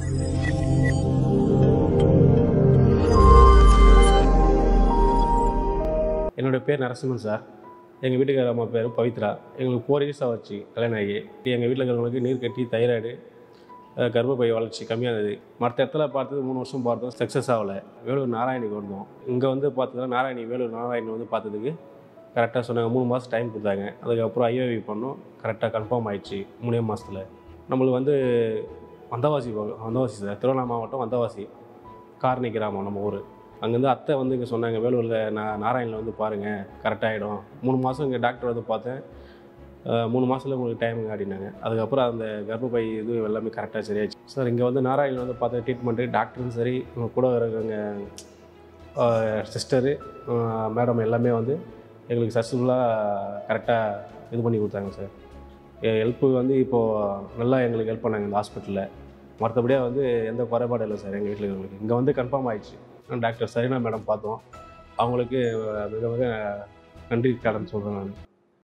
என்னோட பேர் நரசிம்மன் சார் எங்கள் வீட்டுக்கார அம்மா பேர் பவித்ரா எங்களுக்கு ஃபோர் இயர்ஸ் ஆச்சு கல்யாணம் ஆகி எங்கள் வீட்டில் இருக்கிறவங்களுக்கு நீர் கட்டி தைராய்டு அஹ், கர்ப்பப்பை வளர்ச்சி கம்மியானது மற்ற இடத்துல பார்த்தது மூணு வருஷம் பார்த்தோம் சக்ஸஸ் ஆகலை வேலூர் நாராயணிக்கு வந்தோம் இங்கே வந்து பார்த்ததுன்னா நாராயணி வேலூர் நாராயணி வந்து பார்த்ததுக்கு கரெக்டாக சொன்னாங்க மூணு மாதம் டைம் கொடுத்தாங்க அதுக்கப்புறம் ஐஓவி பண்ணோம் கரெக்டாக கன்ஃபார்ம் ஆயிடுச்சு மூணே மாதத்தில் நம்மளுக்கு வந்து வந்தவாசி பக்கம் வந்தவாசி சார் திருவண்ணாமலை மாவட்டம் வந்தவாசி காரணி கிராமம் நம்ம ஊர் அங்கேருந்து அத்தை வந்து இங்கே சொன்னாங்க வேலூரில் நான் நாராயணில் வந்து பாருங்கள் கரெக்டாகிடும் மூணு மாதம் இங்கே டாக்டர் வந்து பார்த்தேன் அஹ், மூணு மாதத்தில் உங்களுக்கு டைமுங்க அப்படின்னாங்க அதுக்கப்புறம் அந்த கர்ப்பப்பை இது எல்லாமே கரெக்டாக சரியாச்சு சார் இங்கே வந்து நாராயணில் வந்து பார்த்த ட்ரீட்மெண்ட்டு டாக்டரும் சரி இவங்க கூட இருக்கிறவங்க சிஸ்டரு மேடம் எல்லாமே வந்து எங்களுக்கு சக்ஸஸ்ஃபுல்லாக கரெக்டாக இது பண்ணி கொடுத்தாங்க சார் ஹெல்ப்பு வந்து இப்போது நல்லா எங்களுக்கு ஹெல்ப் பண்ணாங்க இந்த ஹாஸ்பிட்டலில் மற்றபடியாக வந்து எந்த குறைபாடும் இல்லை சார் எங்கள் வீட்டில் இருக்கிறவங்களுக்கு இங்கே வந்து கன்ஃபார்ம் ஆயிடுச்சு டாக்டர் சரினா மேடம் பார்த்தோம் அவங்களுக்கு மிக மிக நன்றி கடன் சொல்கிறேன் நான்